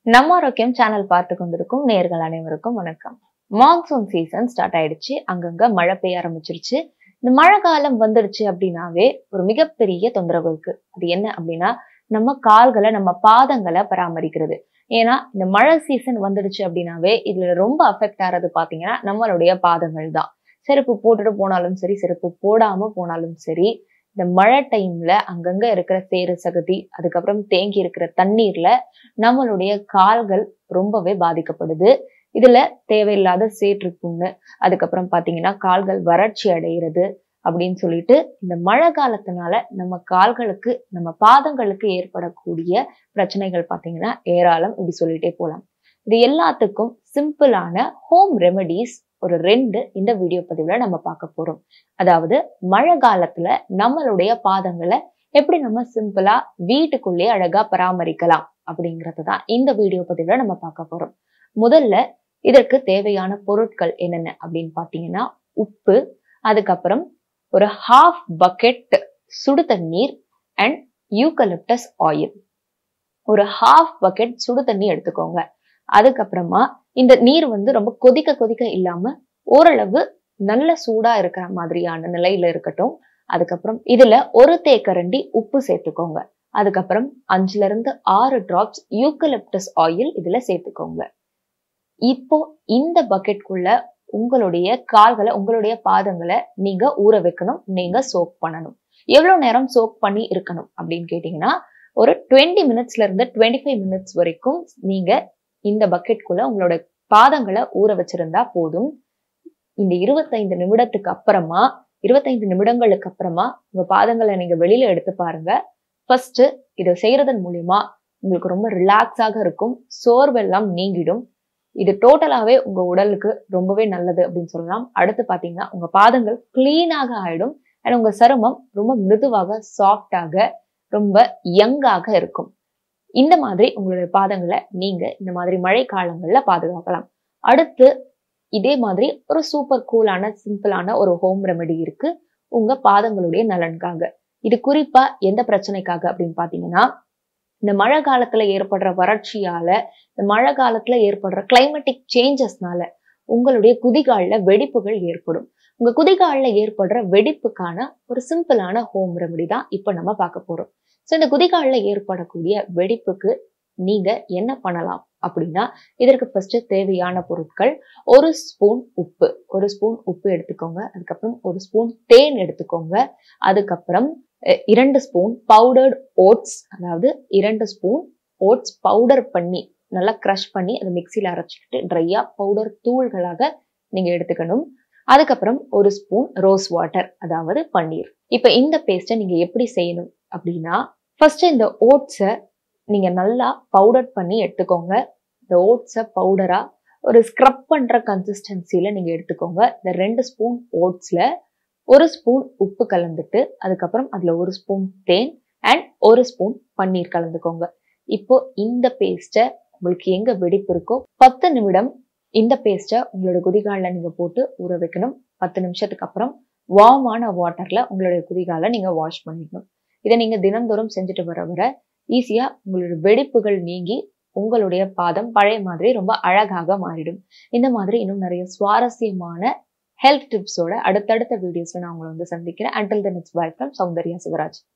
நம்ம ஆரோக்கியம் சேனல் பார்த்து கொண்டிருக்கும் நேர்கள் அனைவருக்கும் வணக்கம் மான்சூன் சீசன் ஸ்டார்ட் ஆயிடுச்சு அங்கங்க மழை பெய்ய ஆரம்பிச்சிருச்சு இந்த மழை காலம் வந்துடுச்சு அப்படின்னாவே ஒரு மிகப்பெரிய தொந்தரவு இருக்கு அது என்ன அப்படின்னா நம்ம கால்களை நம்ம பாதங்களை பராமரிக்கிறது ஏன்னா இந்த மழை சீசன் வந்துடுச்சு அப்படின்னாவே இதுல ரொம்ப அஃபெக்ட் ஆறது பாத்தீங்கன்னா நம்மளுடைய பாதங்கள் தான் செருப்பு போட்டுட்டு போனாலும் சரி செருப்பு போடாம போனாலும் சரி இந்த மழை டைம்ல அங்கங்க இருக்கிற சேறு சகதி அதுக்கப்புறம் தேங்கி இருக்கிற தண்ணீர்ல நம்மளுடைய கால்கள் ரொம்பவே பாதிக்கப்படுது இதுல தேவையில்லாத சேற்று புண்ணு அதுக்கப்புறம் பாத்தீங்கன்னா கால்கள் வறட்சி அடைகிறது அப்படின்னு சொல்லிட்டு இந்த மழை காலத்தினால நம்ம கால்களுக்கு நம்ம பாதங்களுக்கு ஏற்படக்கூடிய பிரச்சனைகள் பாத்தீங்கன்னா ஏராளம் இப்படி சொல்லிட்டே போலாம் இது எல்லாத்துக்கும் சிம்பிளான ஹோம் ரெமெடிஸ் ஒரு ரெண்டு இந்த வீடியோ பதிவுல நம்ம பார்க்க போறோம் அதாவது மழை காலத்துல நம்மளுடைய பாதங்களை எப்படி நம்ம சிம்பிளா வீட்டுக்குள்ளேயே அழகா பராமரிக்கலாம் அப்படிங்கறது தான் இந்த வீடியோ பதிவுல நம்ம பார்க்க போறோம் முதல்ல இதற்கு தேவையான பொருட்கள் என்னென்ன அப்படின்னு பாத்தீங்கன்னா உப்பு அதுக்கப்புறம் ஒரு ஹாஃப் பக்கெட் சுடு தண்ணீர் அண்ட் யூகலிப்டஸ் ஆயில் ஒரு ஹாஃப் பக்கெட் சுடு தண்ணி எடுத்துக்கோங்க அதுக்கப்புறமா இந்த நீர் வந்து ரொம்ப கொதிக்க கொதிக்க இல்லாம ஓரளவு நல்ல சூடா இருக்கிற மாதிரியான நிலையில இருக்கட்டும் அதுக்கப்புறம் இதுல ஒரு தேக்கரண்டி உப்பு சேர்த்துக்கோங்க அதுக்கப்புறம் அஞ்சுல இருந்து ஆறு டிராப்ஸ் யூக்கலிப்டஸ் ஆயில் இதுல சேர்த்துக்கோங்க இப்போ இந்த பக்கெட்குள்ள உங்களுடைய கால்களை உங்களுடைய பாதங்களை நீங்க ஊற வைக்கணும் நீங்க சோக் பண்ணணும் எவ்வளவு நேரம் சோக் பண்ணி இருக்கணும் அப்படின்னு கேட்டீங்கன்னா ஒரு டுவெண்ட்டி மினிட்ஸ்ல இருந்து டுவெண்ட்டி ஃபைவ் மினிட்ஸ் வரைக்கும் நீங்க இந்த பக்கெட்குள்ள உங்களோட பாதங்களை ஊற வச்சிருந்தா போதும் இந்த இருபத்தைந்து நிமிடத்துக்கு அப்புறமா இருபத்தைந்து நிமிடங்களுக்கு அப்புறமா உங்க பாதங்களை நீங்க வெளியில எடுத்து பாருங்க ஃபர்ஸ்ட் இதை செய்யறதன் மூலியமா உங்களுக்கு ரொம்ப ரிலாக்ஸாக இருக்கும் சோர்வெல்லாம் நீங்கிடும் இது டோட்டலாவே உங்க உடலுக்கு ரொம்பவே நல்லது அப்படின்னு சொல்லலாம் அடுத்து பாத்தீங்கன்னா உங்க பாதங்கள் கிளீனாக ஆயிடும் அண்ட் உங்க சருமம் ரொம்ப மிருதுவாக சாஃப்டாக ரொம்ப யங்காக இருக்கும் இந்த மாதிரி உங்களுடைய பாதங்களை நீங்க இந்த மாதிரி மழை காலங்கள்ல பாதுகாக்கலாம் அடுத்து இதே மாதிரி ஒரு சூப்பர் கூலான சிம்பிளான ஒரு ஹோம் ரெமெடி இருக்கு உங்க பாதங்களுடைய நலனுக்காக இது குறிப்பா எந்த பிரச்சனைக்காக அப்படின்னு பாத்தீங்கன்னா இந்த மழை காலத்துல ஏற்படுற வறட்சியால இந்த மழை காலத்துல ஏற்படுற கிளைமேட்டிக் சேஞ்சஸ்னால உங்களுடைய குதிகால்ல வெடிப்புகள் ஏற்படும் உங்க குதிகால்ல ஏற்படுற வெடிப்புக்கான ஒரு சிம்பிளான ஹோம் ரெமெடி தான் இப்ப நம்ம பார்க்க போறோம் ஸோ இந்த குதிகால்ல ஏற்படக்கூடிய வெடிப்புக்கு நீங்க என்ன பண்ணலாம் அப்படின்னா இதற்கு ஃபர்ஸ்ட் தேவையான பொருட்கள் ஒரு ஸ்பூன் உப்பு ஒரு ஸ்பூன் உப்பு எடுத்துக்கோங்க அதுக்கப்புறம் ஒரு ஸ்பூன் தேன் எடுத்துக்கோங்க அதுக்கப்புறம் இரண்டு ஸ்பூன் பவுடர்ட் ஓட்ஸ் அதாவது இரண்டு ஸ்பூன் ஓட்ஸ் பவுடர் பண்ணி நல்லா க்ரஷ் பண்ணி அதை மிக்சியில் அரைச்சிக்கிட்டு ட்ரையா பவுடர் தூள்களாக நீங்க எடுத்துக்கணும் அதுக்கப்புறம் ஒரு ஸ்பூன் ரோஸ் வாட்டர் அதாவது பன்னீர் இப்போ இந்த பேஸ்ட்டை நீங்க எப்படி செய்யணும் அப்படின்னா ஃபர்ஸ்ட் இந்த ஓட்ஸை நீங்க நல்லா பவுடர் பண்ணி எடுத்துக்கோங்க இந்த ஓட்ஸை பவுடரா ஒரு ஸ்க்ரப் பண்ற கன்சிஸ்டன்சில நீங்க எடுத்துக்கோங்க இந்த ரெண்டு ஸ்பூன் ஓட்ஸ்ல ஒரு ஸ்பூன் உப்பு கலந்துட்டு அதுக்கப்புறம் அதுல ஒரு ஸ்பூன் தேன் அண்ட் ஒரு ஸ்பூன் பன்னீர் கலந்துக்கோங்க இப்போ இந்த பேஸ்ட்டை உங்களுக்கு எங்க வெடிப்பு இருக்கோ பத்து நிமிடம் இந்த பேஸ்ட்டை உங்களோட குதிகாலில் நீங்க போட்டு ஊற வைக்கணும் பத்து நிமிஷத்துக்கு அப்புறம் வார்மான வாட்டர்ல உங்களுடைய குதிகாலை நீங்க வாஷ் பண்ணிடணும் இதை நீங்க தினந்தோறும் செஞ்சுட்டு வர வர ஈஸியா உங்களுடைய வெடிப்புகள் நீங்கி உங்களுடைய பாதம் பழைய மாதிரி ரொம்ப அழகாக மாறிடும் இந்த மாதிரி இன்னும் நிறைய சுவாரஸ்யமான ஹெல்த் டிப்ஸோட அடுத்தடுத்த வீடியோஸ்ல நான் உங்களை வந்து சந்திக்கிறேன் until the next bye from Soundarya Shivraj